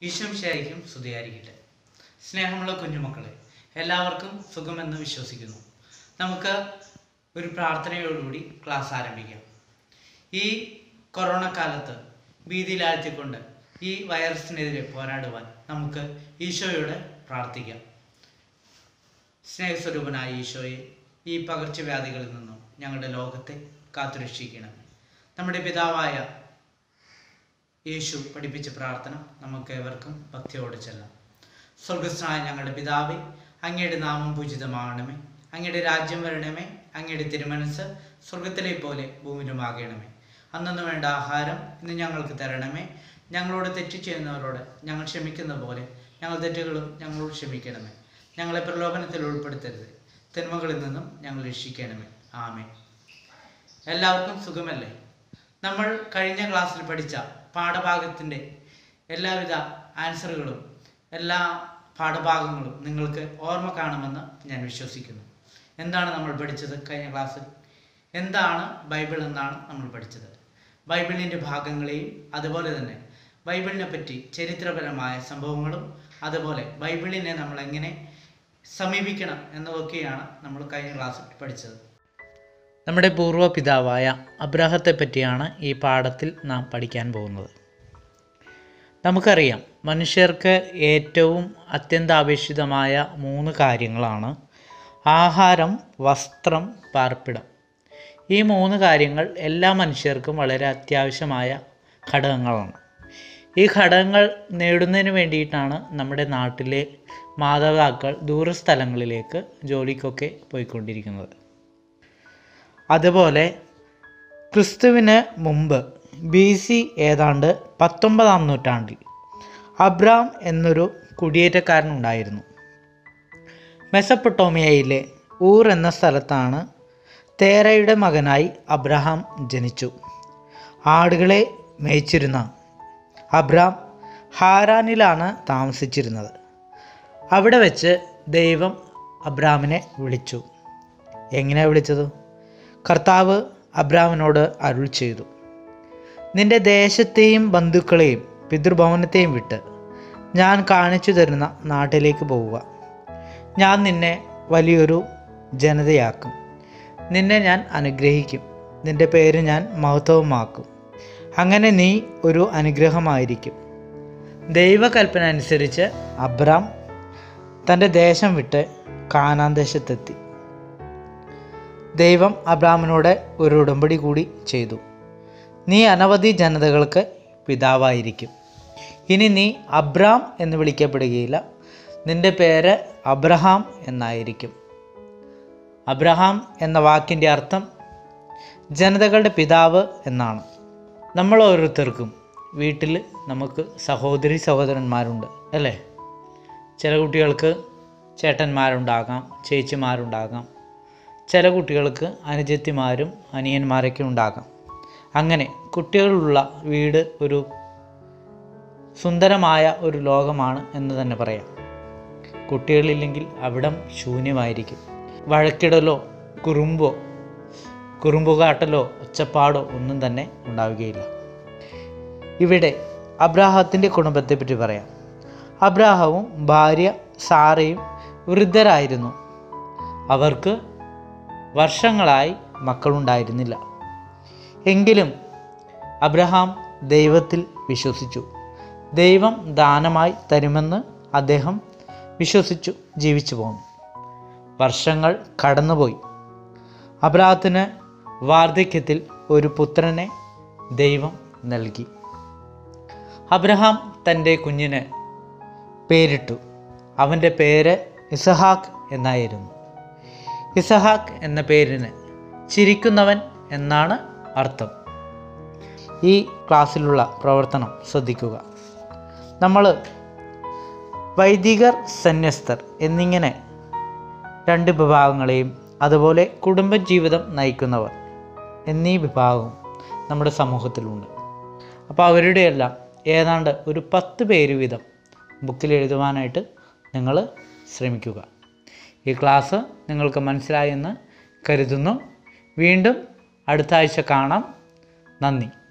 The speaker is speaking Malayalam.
ഈശ്വംശായിരിക്കും സ്തുതിയായിരിക്കട്ടെ സ്നേഹമുള്ള കുഞ്ഞുമക്കളെ എല്ലാവർക്കും സുഖമെന്ന് വിശ്വസിക്കുന്നു നമുക്ക് ഒരു പ്രാർത്ഥനയോടുകൂടി ക്ലാസ് ആരംഭിക്കാം ഈ കൊറോണ കാലത്ത് ഭീതിയിലാഴ്ത്തിക്കൊണ്ട് ഈ വൈറസിനെതിരെ പോരാടുവാൻ നമുക്ക് ഈശോയോട് പ്രാർത്ഥിക്കാം സ്നേഹസ്വരൂപനായ ഈശോയെ ഈ പകർച്ചവ്യാധികളിൽ നിന്നും ഞങ്ങളുടെ ലോകത്തെ കാത്തുരക്ഷിക്കണം നമ്മുടെ പിതാവായ യേശു പഠിപ്പിച്ച പ്രാർത്ഥന നമുക്ക് ഏവർക്കും ഭക്തിയോടെ ചെല്ലാം സ്വർഗസ്നായ ഞങ്ങളുടെ പിതാവേ അങ്ങയുടെ നാമം പൂജിതമാകണമേ അങ്ങയുടെ രാജ്യം വരണമേ അങ്ങയുടെ തിരുമനസ് സ്വർഗത്തിലെ പോലെ ഭൂമിയിലുമാകണമേ അന്നു വേണ്ട ആഹാരം ഇന്ന് ഞങ്ങൾക്ക് തരണമേ ഞങ്ങളോട് തെറ്റ് ചെയ്യുന്നവരോട് ഞങ്ങൾ ക്ഷമിക്കുന്ന പോലെ ഞങ്ങൾ തെറ്റുകളും ഞങ്ങളോട് ക്ഷമിക്കണമേ ഞങ്ങളെ പ്രലോഭനത്തിൽ ഉൾപ്പെടുത്തരുത് തിന്മകളിൽ നിന്നും ഞങ്ങൾ രക്ഷിക്കണമേ ആമേ എല്ലാവർക്കും സുഖമല്ലേ നമ്മൾ കഴിഞ്ഞ ക്ലാസ്സിൽ പഠിച്ച പാഠഭാഗത്തിൻ്റെ എല്ലാവിധ ആൻസറുകളും എല്ലാ പാഠഭാഗങ്ങളും നിങ്ങൾക്ക് ഓർമ്മ കാണുമെന്ന് ഞാൻ വിശ്വസിക്കുന്നു എന്താണ് നമ്മൾ പഠിച്ചത് കഴിഞ്ഞ ക്ലാസ്സിൽ എന്താണ് ബൈബിൾ എന്നാണ് നമ്മൾ പഠിച്ചത് ബൈബിളിൻ്റെ ഭാഗങ്ങളെയും അതുപോലെ തന്നെ ബൈബിളിനെ പറ്റി ചരിത്രപരമായ സംഭവങ്ങളും അതുപോലെ ബൈബിളിനെ നമ്മൾ എങ്ങനെ സമീപിക്കണം എന്നതൊക്കെയാണ് നമ്മൾ കഴിഞ്ഞ ക്ലാസ്സിൽ പഠിച്ചത് നമ്മുടെ പൂർവ്വ പിതാവായ അബ്രാഹത്തെ പറ്റിയാണ് ഈ പാഠത്തിൽ നാം പഠിക്കാൻ പോകുന്നത് നമുക്കറിയാം മനുഷ്യർക്ക് ഏറ്റവും അത്യന്താപേക്ഷിതമായ മൂന്ന് കാര്യങ്ങളാണ് ആഹാരം വസ്ത്രം പാർപ്പിടം ഈ മൂന്ന് കാര്യങ്ങൾ എല്ലാ മനുഷ്യർക്കും വളരെ അത്യാവശ്യമായ ഘടകങ്ങളാണ് ഈ ഘടകങ്ങൾ നേടുന്നതിന് വേണ്ടിയിട്ടാണ് നമ്മുടെ നാട്ടിലെ മാതാപിതാക്കൾ ദൂരസ്ഥലങ്ങളിലേക്ക് ജോലിക്കൊക്കെ പോയിക്കൊണ്ടിരിക്കുന്നത് അതുപോലെ ക്രിസ്തുവിന് മുമ്പ് ബി സി ഏതാണ്ട് പത്തൊമ്പതാം നൂറ്റാണ്ടിൽ അബ്രാം എന്നൊരു കുടിയേറ്റക്കാരനുണ്ടായിരുന്നു മെസപ്പൊട്ടോമിയയിലെ ഊർ എന്ന സ്ഥലത്താണ് തേരയുടെ മകനായി അബ്രഹാം ജനിച്ചു ആടുകളെ മേയ്ച്ചിരുന്ന അബ്രാം ഹാരാനിലാണ് താമസിച്ചിരുന്നത് അവിടെ വെച്ച് ദൈവം അബ്രാമിനെ വിളിച്ചു എങ്ങനെയാണ് വിളിച്ചത് കർത്താവ് അബ്രാമിനോട് അരുൾ ചെയ്തു നിന്റെ ദേശത്തെയും ബന്ധുക്കളെയും പിതൃഭവനത്തെയും വിട്ട് ഞാൻ കാണിച്ചു തരുന്ന നാട്ടിലേക്ക് പോവുക ഞാൻ നിന്നെ വലിയൊരു ജനതയാക്കും നിന്നെ ഞാൻ അനുഗ്രഹിക്കും നിന്റെ പേര് ഞാൻ മഹത്വമാക്കും അങ്ങനെ നീ ഒരു അനുഗ്രഹമായിരിക്കും ദൈവകൽപ്പന അനുസരിച്ച് അബ്രാം തൻ്റെ ദേശം വിട്ട് കാനാൻ ദേശത്തെത്തി ദൈവം അബ്രാമിനോട് ഒരു ഉടമ്പടി കൂടി ചെയ്തു നീ അനവധി ജനതകൾക്ക് പിതാവായിരിക്കും ഇനി നീ അബ്രാം എന്ന് വിളിക്കപ്പെടുകയില്ല നിന്റെ പേര് അബ്രഹാം എന്നായിരിക്കും അബ്രഹാം എന്ന വാക്കിൻ്റെ അർത്ഥം ജനതകളുടെ പിതാവ് എന്നാണ് നമ്മൾ ഓരോരുത്തർക്കും വീട്ടിൽ നമുക്ക് സഹോദരി സഹോദരന്മാരുണ്ട് അല്ലേ ചില കുട്ടികൾക്ക് ചേട്ടന്മാരുണ്ടാകാം ചേച്ചിമാരുണ്ടാകാം ചില കുട്ടികൾക്ക് അനുജത്തിമാരും അനിയന്മാരൊക്കെ ഉണ്ടാകാം അങ്ങനെ കുട്ടികളുള്ള വീട് ഒരു സുന്ദരമായ ഒരു ലോകമാണ് എന്ന് തന്നെ പറയാം കുട്ടികളില്ലെങ്കിൽ അവിടം ശൂന്യമായിരിക്കും വഴക്കിടലോ കുറുമ്പോ കുറുമ്പുകാട്ടലോ ഒച്ചപ്പാടോ ഒന്നും തന്നെ ഉണ്ടാവുകയില്ല ഇവിടെ അബ്രാഹത്തിൻ്റെ കുടുംബത്തെപ്പറ്റി പറയാം അബ്രാഹവും ഭാര്യ സാറയും വൃദ്ധരായിരുന്നു അവർക്ക് വർഷങ്ങളായി മക്കളുണ്ടായിരുന്നില്ല എങ്കിലും അബ്രഹാം ദൈവത്തിൽ വിശ്വസിച്ചു ദൈവം ദാനമായി തരുമെന്ന് അദ്ദേഹം വിശ്വസിച്ചു ജീവിച്ചു പോന്നു വർഷങ്ങൾ കടന്നുപോയി അബ്രാഹത്തിന് വാർദ്ധക്യത്തിൽ ഒരു പുത്രനെ ദൈവം നൽകി അബ്രഹാം തൻ്റെ കുഞ്ഞിന് പേരിട്ടു അവൻ്റെ പേര് ഇസഹാക്ക് എന്നായിരുന്നു ഇസഹാക്ക് എന്ന പേരിന് ചിരിക്കുന്നവൻ എന്നാണ് അർത്ഥം ഈ ക്ലാസ്സിലുള്ള പ്രവർത്തനം ശ്രദ്ധിക്കുക നമ്മൾ വൈദികർ സന്യസ്തർ എന്നിങ്ങനെ രണ്ട് വിഭാഗങ്ങളെയും അതുപോലെ കുടുംബജീവിതം നയിക്കുന്നവർ എന്നീ വിഭാഗവും നമ്മുടെ സമൂഹത്തിലുണ്ട് അപ്പോൾ അവരുടെയെല്ലാം ഏതാണ്ട് ഒരു പത്ത് പേര് വീതം ബുക്കിൽ എഴുതുവാനായിട്ട് നിങ്ങൾ ശ്രമിക്കുക ഈ ക്ലാസ് നിങ്ങൾക്ക് മനസ്സിലായെന്ന് കരുതുന്നു വീണ്ടും അടുത്ത ആഴ്ച കാണാം നന്ദി